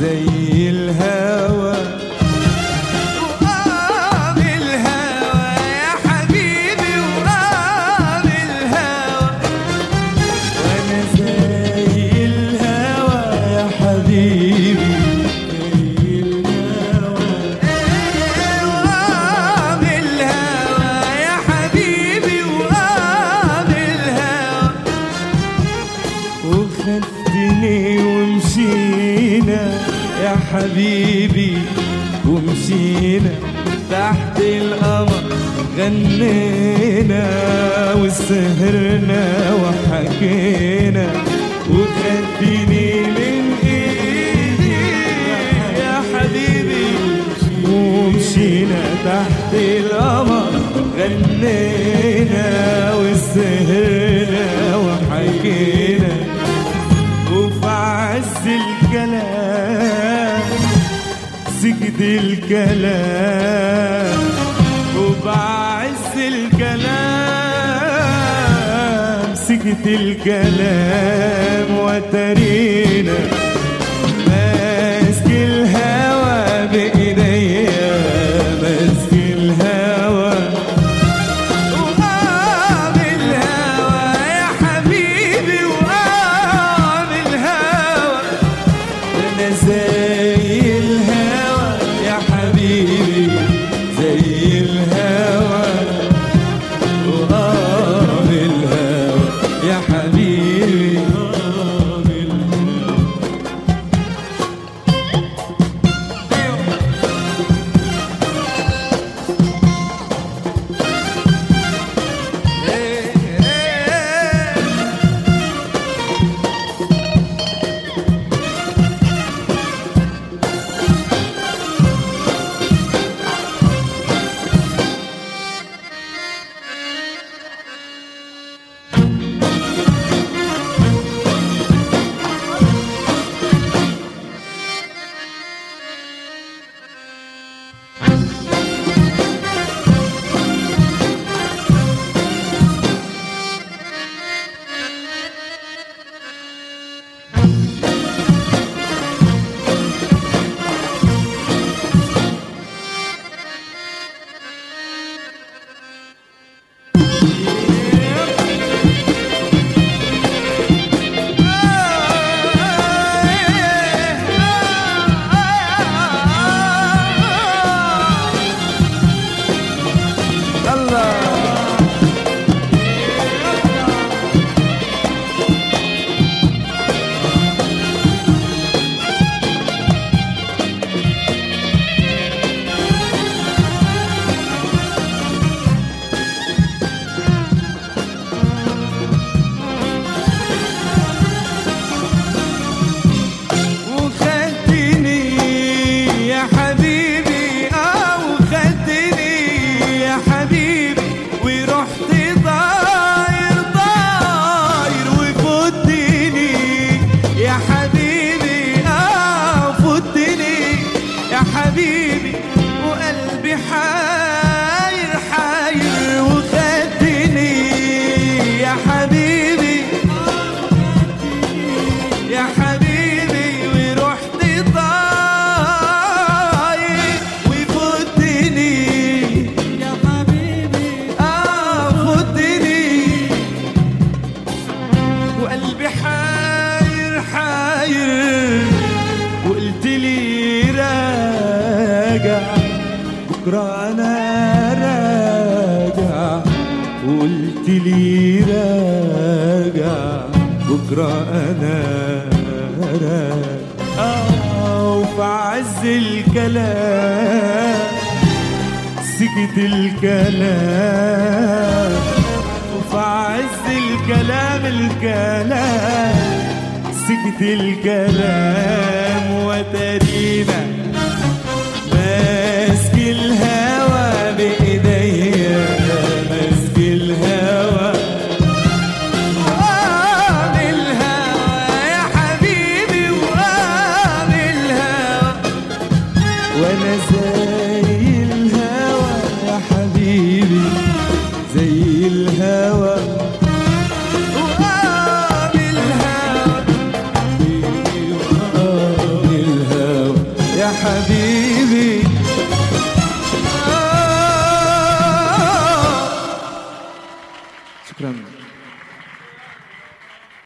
زي الهوى وقام الهوى يا حبيبي وقام الهوى وانا زي الهوى يا حبيبي زي الهوى وقام الهوى يا حبيبي وقام الهوى وخدتني ومشينا يا حبيبي ومشينا تحت القمر غنينا وسهرنا وحكينا وخدتني من ايدي يا حبيبي ومشينا تحت القمر غنينا وسهرنا وحكينا وفي عز الكلام سكت الكلام وبعز الكلام سكت الكلام وترينا ماسك الهوى بإيديا ماسك الهوى وقام الهوى يا حبيبي وقام الهوى انا زي الهوى يا حبيبي زي الهوى وقام الهوى يا حبيبي وقام الهوى وخدتني يا حبيبي اه وخدتني يا حبيبي ورحت طاير طاير وفوتني يا حبيبي اه فوتني يا حبيبي وقلبي حاير حاير وخدتني يا حبيبي يا حبيبي ورحت طاير وفوتني يا حبيبي اه فوتني وقلبي حاير حاير وقلت لي راجع بكره انا راجع وقلت لي راجع بكره انا راجع آه وفي عز الكلام سكت الكلام وفي عز الكلام الكلام سكت الكلام وترينا ماسك الهوى بإيديا ماسك الهوى وقام الهوى يا حبيبي وقام الهوى وانا زي الهوى يا حبيبي زي الهوى وقام الهوى وقام الهوى حبيبي آه. شكرا